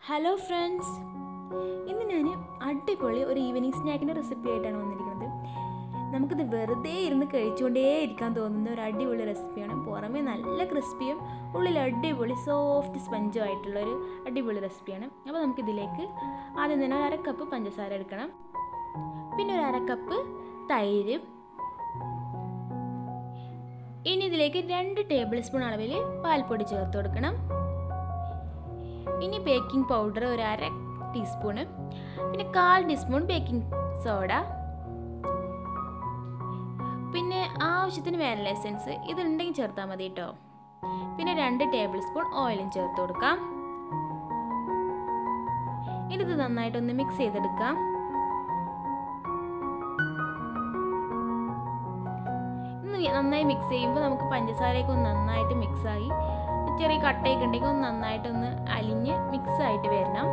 hello friends ഇന്ന് ഞാൻ അടിപൊളി ഒരു ഈവനിങ് സ്നാക്കിൻ്റെ റെസിപ്പി ആയിട്ടാണ് വന്നിരിക്കുന്നത് നമുക്കിത് വെറുതെ ഇരുന്ന് കഴിച്ചുകൊണ്ടേ ഇരിക്കാൻ തോന്നുന്ന ഒരു അടിപൊളി റെസിപ്പിയാണ് പുറമേ നല്ല ക്രിസ്പിയും ഉള്ളിൽ അടിപൊളി സോഫ്റ്റ് സ്പഞ്ചും ആയിട്ടുള്ള ഒരു അടിപൊളി റെസിപ്പിയാണ് അപ്പോൾ നമുക്കിതിലേക്ക് ആദ്യം തന്നെ ഒരു അര കപ്പ് പഞ്ചസാര എടുക്കണം പിന്നെ ഒരു അര കപ്പ് തൈര് ഇനി ഇതിലേക്ക് രണ്ട് ടേബിൾ സ്പൂൺ അളവിൽ പാൽപ്പൊടി ചേർത്ത് കൊടുക്കണം ഇനി ബേക്കിംഗ് പൗഡർ ഒരു അര ടീസ്പൂണ് പിന്നെ കാൽ ടീസ്പൂൺ ബേക്കിംഗ് സോഡ പിന്നെ ആവശ്യത്തിന് വാനില എസൻസ് ഇതുണ്ടെങ്കിൽ ചേർത്താൽ മതി കേട്ടോ പിന്നെ രണ്ട് ടേബിൾ സ്പൂൺ ഓയിലും ചേർത്ത് കൊടുക്കാം ഇത് നന്നായിട്ടൊന്ന് മിക്സ് ചെയ്തെടുക്കാം നന്നായി മിക്സ് ചെയ്യുമ്പോൾ നമുക്ക് പഞ്ചസാരയൊക്കെ ഒന്ന് നന്നായിട്ട് മിക്സായി ചെറിയ കട്ടയൊക്കെ ഉണ്ടെങ്കിൽ ഒന്ന് നന്നായിട്ടൊന്ന് അലിഞ്ഞ് മിക്സ് ആയിട്ട് വരണം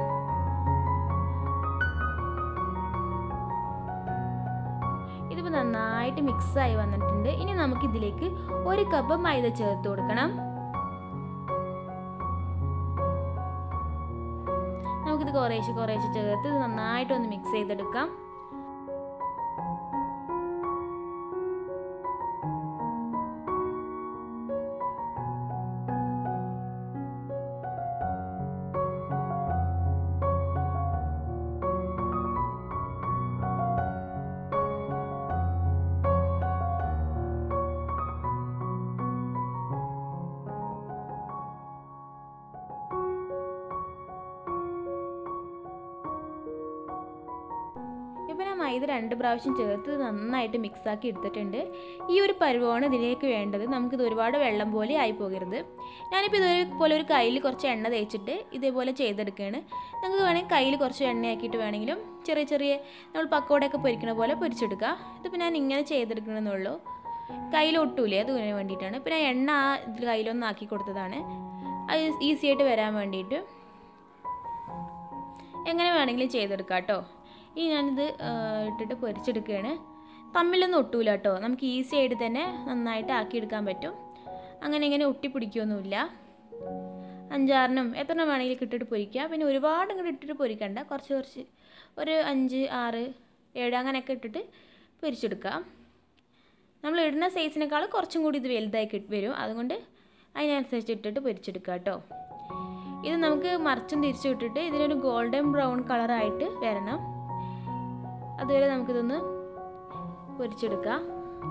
ഇതിപ്പോൾ നന്നായിട്ട് മിക്സായി വന്നിട്ടുണ്ട് ഇനി നമുക്ക് ഇതിലേക്ക് ഒരു കപ്പ് മൈദ ചേർത്ത് കൊടുക്കണം നമുക്കിത് കുറേശ്ശെ കുറേശ്ശെ ചേർത്ത് ഇത് നന്നായിട്ടൊന്ന് മിക്സ് ചെയ്തെടുക്കാം ഇപ്പം ഞാൻ മൈദ രണ്ട് പ്രാവശ്യം ചേർത്ത് നന്നായിട്ട് മിക്സാക്കി എടുത്തിട്ടുണ്ട് ഈ ഒരു പരുവമാണ് ഇതിലേക്ക് വേണ്ടത് നമുക്കിത് ഒരുപാട് വെള്ളം പോലെ ആയി പോകരുത് ഞാനിപ്പോൾ ഇതേപോലെ ഒരു കയ്യിൽ കുറച്ച് എണ്ണ തേച്ചിട്ട് ഇതേപോലെ ചെയ്തെടുക്കുകയാണ് നിങ്ങൾക്ക് വേണമെങ്കിൽ കയ്യിൽ കുറച്ച് എണ്ണയാക്കിയിട്ട് വേണമെങ്കിലും ചെറിയ ചെറിയ നമ്മൾ പക്കോടയൊക്കെ പൊരിക്കണ പോലെ പൊരിച്ചെടുക്കുക ഇതിപ്പോൾ ഞാൻ ഇങ്ങനെ ചെയ്തെടുക്കണമെന്നുള്ളൂ കയ്യിൽ ഒട്ടൂലേ അതിന് വേണ്ടിയിട്ടാണ് ഇപ്പം ഞാൻ എണ്ണ ആ കയ്യിലൊന്ന് ആക്കി കൊടുത്തതാണ് അത് ഈസി ആയിട്ട് വരാൻ വേണ്ടിയിട്ട് എങ്ങനെ വേണമെങ്കിലും ചെയ്തെടുക്കാം കേട്ടോ ഇനി ഞാനിത് ഇട്ടിട്ട് പൊരിച്ചെടുക്കുകയാണ് തമ്മിലൊന്നും ഒട്ടൂല കേട്ടോ നമുക്ക് ഈസി ആയിട്ട് തന്നെ നന്നായിട്ട് ആക്കിയെടുക്കാൻ പറ്റും അങ്ങനെ ഇങ്ങനെ ഒട്ടിപ്പിടിക്കുകയൊന്നുമില്ല അഞ്ചാറിനും എത്രണ്ണം വേണമെങ്കിലും ഇട്ടിട്ട് പൊരിക്കുക പിന്നെ ഒരുപാട് ഇങ്ങോട്ട് ഇട്ടിട്ട് പൊരിക്കണ്ട കുറച്ച് കുറച്ച് ഒരു അഞ്ച് ആറ് ഏഴ് അങ്ങനെയൊക്കെ ഇട്ടിട്ട് പൊരിച്ചെടുക്കാം നമ്മൾ ഇടുന്ന സൈസിനേക്കാൾ കുറച്ചും കൂടി ഇത് വലുതായി വരും അതുകൊണ്ട് അതിനനുസരിച്ച് ഇട്ടിട്ട് പൊരിച്ചെടുക്കുക കേട്ടോ ഇത് നമുക്ക് മറിച്ചും തിരിച്ചു ഇട്ടിട്ട് ഇതിനൊരു ഗോൾഡൻ ബ്രൗൺ കളറായിട്ട് വരണം അതുവരെ നമുക്കിതൊന്ന് പൊരിച്ചെടുക്കാം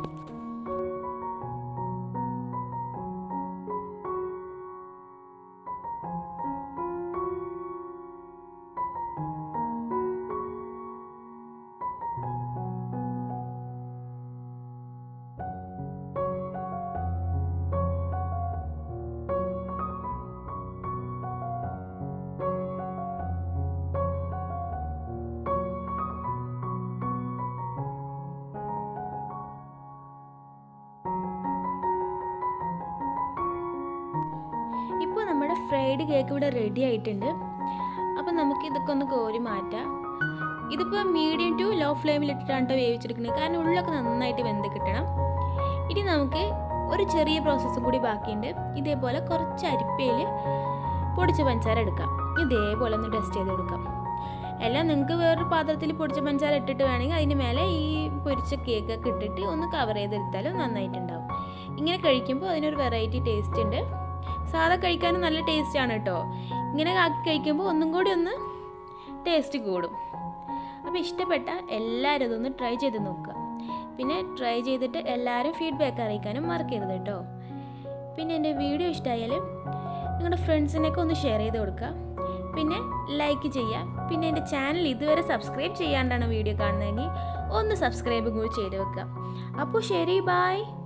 ഇപ്പോൾ നമ്മുടെ ഫ്രൈഡ് കേക്ക് ഇവിടെ റെഡി ആയിട്ടുണ്ട് അപ്പം നമുക്ക് ഇതൊക്കെ ഒന്ന് കോരി മാറ്റാം ഇതിപ്പോൾ മീഡിയം ടു ലോ ഫ്ലെയിമിൽ ഇട്ടിട്ടാണ് വേവിച്ചെടുക്കുന്നത് കാരണം ഉള്ളൊക്കെ നന്നായിട്ട് വെന്ത് കിട്ടണം ഇനി നമുക്ക് ഒരു ചെറിയ പ്രോസസ്സും കൂടി ബാക്കിയുണ്ട് ഇതേപോലെ കുറച്ച് അരിപ്പയിൽ പൊടിച്ച പഞ്ചസാര എടുക്കാം ഇതേപോലെ ഒന്ന് ടെസ്റ്റ് ചെയ്ത് കൊടുക്കാം എല്ലാം നിങ്ങൾക്ക് വേറൊരു പാത്രത്തിൽ പൊടിച്ച പഞ്ചസാര ഇട്ടിട്ട് വേണമെങ്കിൽ അതിന് മേലെ ഈ പൊരിച്ച കേക്കൊക്കെ ഇട്ടിട്ട് ഒന്ന് കവർ ചെയ്തെടുത്താലും നന്നായിട്ടുണ്ടാവും ഇങ്ങനെ കഴിക്കുമ്പോൾ അതിനൊരു വെറൈറ്റി ടേസ്റ്റ് ഉണ്ട് സാധാ കഴിക്കാനും നല്ല ടേസ്റ്റാണ് കേട്ടോ ഇങ്ങനെ ആക്കി കഴിക്കുമ്പോൾ ഒന്നും കൂടി ഒന്ന് ടേസ്റ്റ് കൂടും അപ്പോൾ ഇഷ്ടപ്പെട്ട എല്ലാവരും ഇതൊന്ന് ട്രൈ ചെയ്ത് നോക്കുക പിന്നെ ട്രൈ ചെയ്തിട്ട് എല്ലാവരും ഫീഡ്ബാക്ക് അറിയിക്കാനും മറക്കരുത് കേട്ടോ പിന്നെ എൻ്റെ വീഡിയോ ഇഷ്ടമായാൽ നിങ്ങളുടെ ഫ്രണ്ട്സിനൊക്കെ ഒന്ന് ഷെയർ ചെയ്ത് കൊടുക്കുക പിന്നെ ലൈക്ക് ചെയ്യുക പിന്നെ എൻ്റെ ചാനൽ ഇതുവരെ സബ്സ്ക്രൈബ് ചെയ്യാണ്ടാണ് വീഡിയോ കാണുന്നതെങ്കിൽ ഒന്ന് സബ്സ്ക്രൈബ് കൂടി ചെയ്ത് വെക്കുക അപ്പോൾ ശരി ബായ്